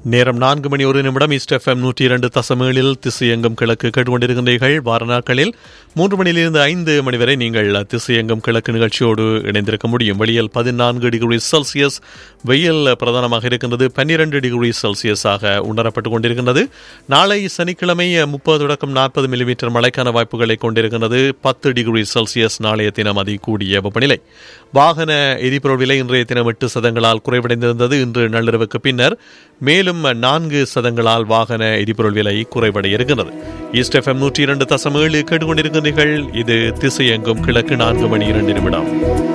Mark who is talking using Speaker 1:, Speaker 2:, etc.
Speaker 1: நேரம் நான்கு மணி ஒரு நிமிடம் ஈஸ்ட் எஃப்எம் நூற்றி இரண்டு தசமேழில் திசையெங்கும் கிழக்கு கேட்டுக்கொண்டிருக்கின்றீர்கள் வார நாட்களில் மூன்று மணியிலிருந்து ஐந்து மணி வரை நீங்கள் திசையெங்கும் கிழக்கு நிகழ்ச்சியோடு இணைந்திருக்க முடியும் வெளியில் பதினான்கு டிகிரி செல்சியஸ் வெயில் பிரதானமாக இருக்கின்றது பன்னிரண்டு டிகிரி செல்சியஸாக உணரப்பட்டுக் கொண்டிருக்கின்றது நாளை சனிக்கிழமை முப்பது தொடக்கம் நாற்பது மில்லிமீட்டர் மழைக்கான வாய்ப்புகளை கொண்டிருக்கின்றது பத்து டிகிரி செல்சியஸ் நாளைய தினம் அதி கூடிய வெப்பநிலை வாகன எரிபொருள் விலை இன்றைய தினம் எட்டு சதங்களால் குறைவடைந்திருந்தது இன்று நள்ளிரவுக்கு பின்னர் மேலும் நான்கு சதங்களால் வாகன எரிபொருள் விலை குறைவடைய இருக்கின்றது ஈஸ்ட் எஃப்எம் நூற்றி இரண்டு தசம் ஏழு கேட்டுக்கொண்டிருக்கிறீர்கள் இது திசையெங்கும் கிழக்கு நான்கு மணி இரண்டு நிமிடம்